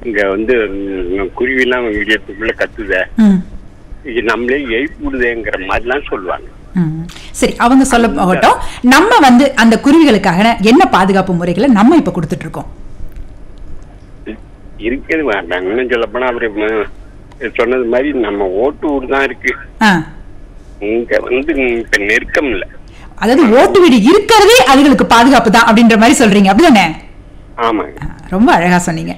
இங்க வந்து ம், குருவிலாம் விடியத்துக்குள்ள கத்துதே ம் இது நம்மளே எழுப்பிடுதேங்கிற மாதிரிலாம் சொல்லுவாங்க ம். சரி அவங்க சொல்ல போகட்டும் நம்ம வந்து அந்த குருவிகளுக்காக என்ன பாதுகாப்பு முறைகளை நம்ம இப்ப கொடுத்துட்டு இருக்கோம் இருக்குது வேண்டாம் இன்னும் சொல்ல போனா அவரு ம- சொன்னது மாதிரி நம்ம ஓட்டு ஊர் தான் இருக்கு ஆ. இங்க வந்து இப்ப நெருக்கம் இல்ல அதாவது ஓட்டு வீடு இருக்கிறதே அதுகளுக்கு பாதுகாப்பு தான் அப்படின்ற மாதிரி சொல்றீங்க அப்படிதானே ஆமாங்க ஆ, ரொம்ப அழகா சொன்னீங்க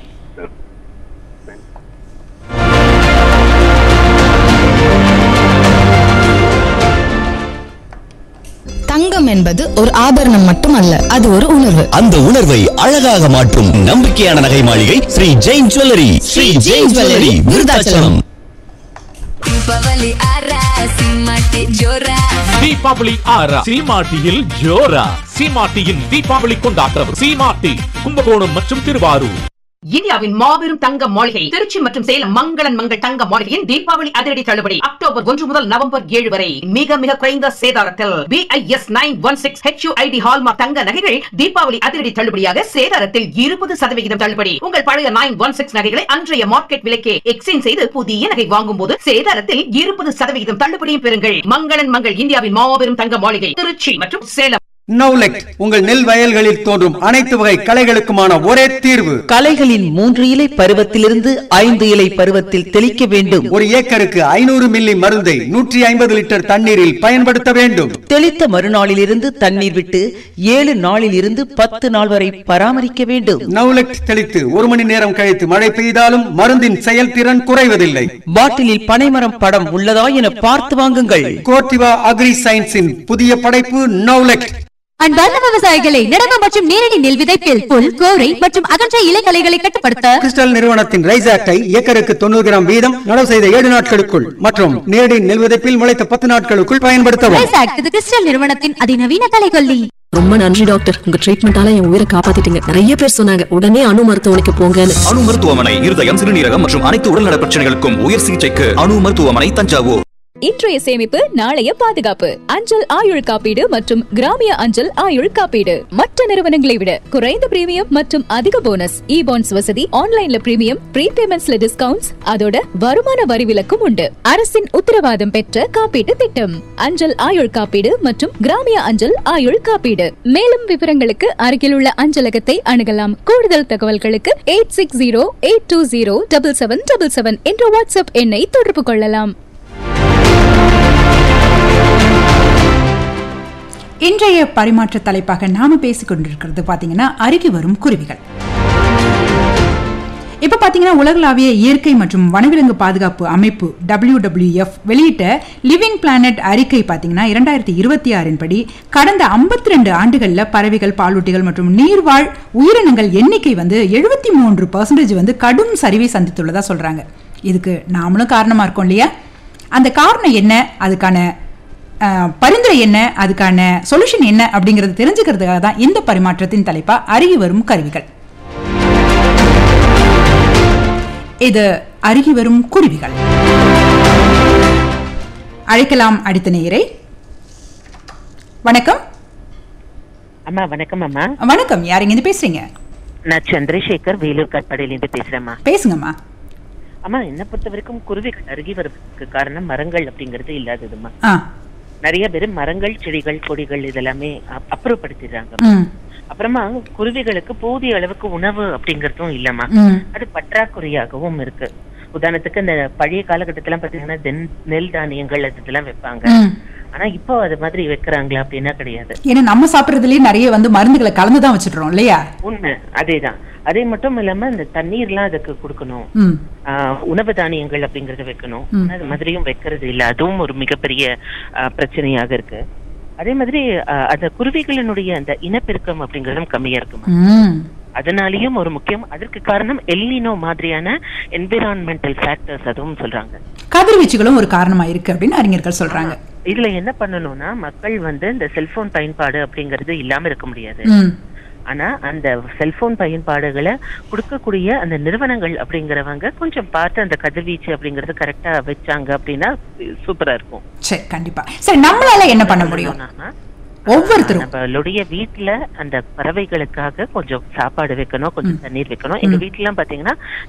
தங்கம் என்பது ஒரு ஆபரணம் மட்டுமல்ல அது ஒரு உணர்வு அந்த உணர்வை அழகாக மாற்றும் நம்பிக்கையான நகை மாளிகை ஸ்ரீ ஜெயின் ஜுவல்லரி ஸ்ரீ ஜெயின் ஜுவல்லரி விருதாச்சலம் ದೀಪಾವಳಿ ಆರ ಸಿಂಹಕ್ಕೆ ಜೋರ தீபாவளி ஆறா சீமாட்டியில் ஜோரா சீமாட்டியின் தீபாவளி கொண்டாட்டம் சீமாட்டி கும்பகோணம் மற்றும் திருவாரூர் இந்தியாவின் மாபெரும் தங்க மாளிகை திருச்சி மற்றும் சேலம் மங்களன் மங்கள் தங்க மாளிகையின் தீபாவளி அதிரடி தள்ளுபடி அக்டோபர் ஒன்று முதல் நவம்பர் ஏழு வரை மிக மிக குறைந்த சேதாரத்தில் BIS nine one six HUID hallmark தங்க நகைகள் தீபாவளி அதிரடி தள்ளுபடியாக சேதாரத்தில் இருபது சதவிகிதம் தள்ளுபடி உங்கள் பழைய நைன் ஒன் சிக்ஸ் நகைகளை அன்றைய மார்க்கெட் விலைக்கே எக்ஸ்சேஞ்ச் செய்து புதிய நகை வாங்கும் போது சேதாரத்தில் இருபது சதவிகிதம் தள்ளுபடியும் பெறுங்கள் மங்களன் மங்கள் இந்தியாவின் மாபெரும் தங்க மாளிகை திருச்சி மற்றும் சேலம் நவுலெக்ட் உங்கள் நெல் வயல்களில் தோன்றும் அனைத்து வகை களைகளுக்குமான ஒரே தீர்வு களைகளின் மூன்று இலை பருவத்திலிருந்து ஐந்து இலை பருவத்தில் தெளிக்க வேண்டும் ஒரு ஏக்கருக்கு ஐநூறு மில்லி மருந்தை நூற்றி ஐம்பது லிட்டர் தண்ணீரில் பயன்படுத்த வேண்டும் தெளித்த மறுநாளிலிருந்து தண்ணீர் விட்டு ஏழு நாளில் இருந்து பத்து நாள் வரை பராமரிக்க வேண்டும் நவுலெக்ட் தெளித்து ஒரு மணி நேரம் கழித்து மழை பெய்தாலும் மருந்தின் செயல்திறன் குறைவதில்லை பாட்டிலில் பனைமரம் படம் உள்ளதா என பார்த்து வாங்குங்கள் கோர்டிவா அக்ரி சயின்ஸின் புதிய படைப்பு நவுலெக்ட் அன்பார்ந்த விவசாயிகளை நடவு மற்றும் நேரடி நெல் விதைப்பில் புல் கோரை மற்றும் அகன்ற இலைகளைகளை கட்டுப்படுத்த கிறிஸ்டல் நிறுவனத்தின் ரைஸ் ஆக்டை ஏக்கருக்கு தொண்ணூறு கிராம் வீதம் நடவு செய்த ஏழு நாட்களுக்குள் மற்றும் நேரடி நெல் விதைப்பில் முளைத்த பத்து நாட்களுக்குள் பயன்படுத்தவும் ரைஸ் ஆக்ட் இது கிறிஸ்டல் நிறுவனத்தின் அதிநவீன கலைகொல்லி ரொம்ப நன்றி டாக்டர் உங்க ட்ரீட்மெண்டால என் உயிரை காப்பாத்திட்டீங்க நிறைய பேர் சொன்னாங்க உடனே அணு மருத்துவமனைக்கு போங்கன்னு அணு மருத்துவமனை இருதயம் சிறுநீரகம் மற்றும் அனைத்து உடல்நல பிரச்சனைகளுக்கும் உயர் சிகிச்சைக்கு அணு மருத்துவமனை தஞ்சாவூர் இன்றைய சேமிப்பு நாளைய பாதுகாப்பு அஞ்சல் ஆயுள் காப்பீடு மற்றும் கிராமிய அஞ்சல் ஆயுள் காப்பீடு மற்ற நிறுவனங்களை விட குறைந்த பிரீமியம் மற்றும் அதிக போனஸ் இ பாண்ட்ஸ் வசதி ஆன்லைன்ல பிரீமியம் ப்ரீபேமெண்ட்ஸ்ல டிஸ்கவுண்ட்ஸ் அதோட வருமான வரி விலக்கும் உண்டு அரசின் உத்தரவாதம் பெற்ற காப்பீட்டு திட்டம் அஞ்சல் ஆயுள் காப்பீடு மற்றும் கிராமிய அஞ்சல் ஆயுள் காப்பீடு மேலும் விவரங்களுக்கு அருகில் உள்ள அஞ்சலகத்தை அணுகலாம் கூடுதல் தகவல்களுக்கு eight six zero eight two zero double seven double seven என்ற வாட்ஸ்அப் எண்ணை தொடர்பு கொள்ளலாம் இன்றைய பரிமாற்ற தலைப்பாக நாம பேசிக் கொண்டிருக்கிறது பாத்தீங்கன்னா அருகி வரும் குருவிகள் இப்ப பாத்தீங்கன்னா உலகளாவிய இயற்கை மற்றும் வனவிலங்கு பாதுகாப்பு அமைப்பு WWF வெளியிட்ட லிவிங் பிளானட் அறிக்கை பாத்தீங்கன்னா இரண்டாயிரத்தி இருபத்தி ஆறின் படி கடந்த 52 ரெண்டு ஆண்டுகள்ல பறவைகள் பாலூட்டிகள் மற்றும் நீர்வாழ் உயிரினங்கள் எண்ணிக்கை வந்து எழுபத்தி மூன்று பர்சன்டேஜ் வந்து கடும் சரிவை சந்தித்துள்ளதா சொல்றாங்க இதுக்கு நாமளும் காரணமா இருக்கோம் இல்லையா அந்த காரணம் என்ன அதுக்கான அஹ், பரிந்துரை என்ன அதுக்கான சொல்யூஷன் என்ன அப்படிங்கறது தெரிஞ்சுக்கிறதுக்காக தான் இந்த பரிமாற்றத்தின் தலைப்பா அருகி வரும் கருவிகள் இது அருகி வரும் குருவிகள் அழைக்கலாம் அடுத்த நேயரை வணக்கம் அம்மா வணக்கம் அம்மா வணக்கம் யாருங்க இருந்து பேசுறீங்க நான் சந்திரசேகர் வேலூர் கட்பாடியிலிருந்து பேசுறேம்மா பேசுங்கம்மா அம்மா என்ன பொறுத்த வரைக்கும் குருவிகள் அருகி வரதுக்கு காரணம் மரங்கள் அப்படிங்கிறது இல்லாததுமா ஆ நிறைய பேர் மரங்கள் செடிகள் கொடிகள் இதெல்லாமே அப்- அப்புறப்படுத்திடுறாங்க ம் அப்புறமா குருவிகளுக்கு போதிய அளவுக்கு உணவு அப்படிங்கறதும் இல்லம்மா ம் அது பற்றாக்குறையாகவும் இருக்கு உதாரணத்துக்கு இந்த பழைய காலகட்டத்துல பாத்தீங்கன்னா தென் நெல் தானியங்கள் அது இதெல்லாம் வைப்பாங்க ம். ஆனா இப்போ அது மாதிரி வைக்கிறாங்களா அப்படின்னா கிடையாது ஏன்னா நம்ம சாப்பிட்றதுலயே நிறைய வந்து மருந்துகளை கலந்து தான் வச்சுடுறோம் இல்லையா உண்மை அதேதான் அதே மட்டும் இல்லாம இந்த தண்ணீர்லாம் அதுக்கு கொடுக்கணும் ம் ஆஹ் உணவு தானியங்கள் அப்படிங்கறத வைக்கணும் ம். ஆனா அது மாதிரியும் வைக்கிறது இல்ல அதுவும் ஒரு மிகப்பெரிய ஆஹ், பிரச்சனையாக இருக்கு அதே மாதிரி ஆஹ், அந்த குருவிகளினுடைய அந்த இனப்பெருக்கம் அப்படிங்கறதும் கம்மியா இருக்குமா ம் அதனாலயும் ஒரு முக்கியம் அதற்கு காரணம் எல்லினோ மாதிரியான என்விரான்மெண்டல் ஃபேக்டர்ஸ் அதுவும் சொல்றாங்க கதிர்வீச்சுகளும் ஒரு காரணமா இருக்கு அப்படின்னு அறிஞர்கள் சொல்றாங்க இதுல என்ன பண்ணணும்னா மக்கள் வந்து இந்த செல்போன் பயன்பாடு அப்படிங்கறது இல்லாம இருக்க முடியாது ம் ஆனா அந்த செல்போன் பயன்பாடுகளை கொடுக்கக்கூடிய அந்த நிறுவனங்கள் அப்படிங்கிறவங்க கொஞ்சம் பார்த்து அந்த கதிர்வீச்சு அப்படிங்கறது கரெக்டா வச்சாங்க அப்படின்னா சூப்பரா இருக்கும் சரி கண்டிப்பா சரி நம்மளால என்ன பண்ண முடியும் ஒவ்வொருத்தரும் நம்மளுடைய வீட்டுல அந்த பறவைகளுக்காக கொஞ்சம் சாப்பாடு வைக்கணும் கொஞ்சம் தண்ணீர் வைக்கணும் எங்க வீட்டுல எல்லாம் பாத்தீங்கன்னா